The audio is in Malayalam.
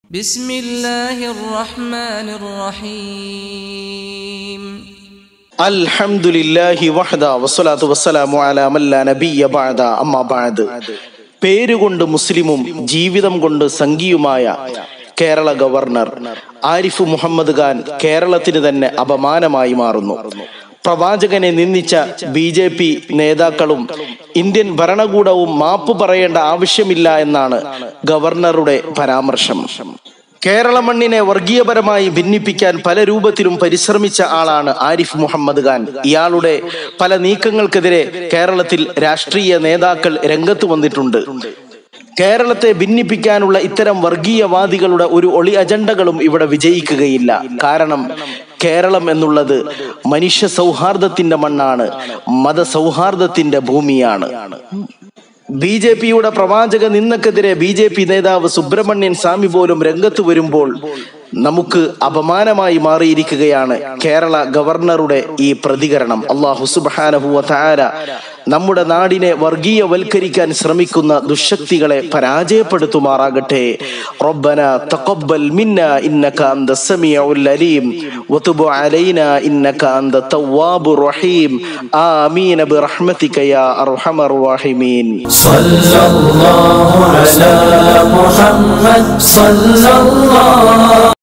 بسم الله الرحمن الرحيم അൽഹംദുലില്ലാഹി വഹദ വസ്സലാത്തു വസ്സലാമു അലാ മല്ലാ നബിയ ബഅദ അമ്മാ ബഅദ് പേരുകൊണ്ട് മുസ്ലിമും ജീവിതം കൊണ്ട് സംഘിയുമായ കേരള ഗവർണർ ആരിഫ് മുഹമ്മദ് ഖാൻ കേരളത്തിന് തന്നെ അപമാനമായി മാറുന്നു പ്രവാചകനെ നിന്ദിച്ച ബി ജെ പി നേതാക്കളും ഇന്ത്യൻ ഭരണകൂടവും മാപ്പ് പറയേണ്ട ആവശ്യമില്ല എന്നാണ് ഗവർണറുടെ പരാമർശം കേരള മണ്ണിനെ വർഗീയപരമായി ഭിന്നിപ്പിക്കാൻ പല രൂപത്തിലും പരിശ്രമിച്ച ആളാണ് ആരിഫ് മുഹമ്മദ് ഖാൻ ഇയാളുടെ പല നീക്കങ്ങൾക്കെതിരെ കേരളത്തിൽ രാഷ്ട്രീയ നേതാക്കൾ രംഗത്ത് വന്നിട്ടുണ്ട് കേരളത്തെ ഭിന്നിപ്പിക്കാനുള്ള ഇത്തരം വർഗീയവാദികളുടെ ഒരു ഒളി അജണ്ടകളും ഇവിടെ വിജയിക്കുകയില്ല കാരണം കേരളം എന്നുള്ളത് മനുഷ്യ സൗഹാർദ്ദത്തിന്റെ മണ്ണാണ് മതസൗഹാർദ്ദത്തിന്റെ ഭൂമിയാണ് ബി ജെ പിയുടെ പ്രവാചക നിന്നക്കെതിരെ ബി ജെ പി നേതാവ് സുബ്രഹ്മണ്യൻ സ്വാമി പോലും രംഗത്ത് വരുമ്പോൾ നമുക്ക് അപമാനമായി മാറിയിരിക്കുകയാണ് കേരള ഗവർണറുടെ ഈ പ്രതികരണം അള്ളാഹു സുബാനഹുവ താര നമ്മുടെ നാടിനെ വർഗീയവൽക്കരിക്കാൻ ശ്രമിക്കുന്ന ദുശക്തികളെ പരാജയപ്പെടുത്തുമാറാകട്ടെ റബ്ബന തഖബ്ബൽ മിന്ന ഇന്നക അന്ത സമീഉൽ അലീം വതുബ് അലൈന ഇന്നക അന്ത തവ്വാബുർ റഹീം ആമീൻ ബിറഹ്മതിക യാ അർഹമർ റഹീമീൻ صلى الله على محمد صلى الله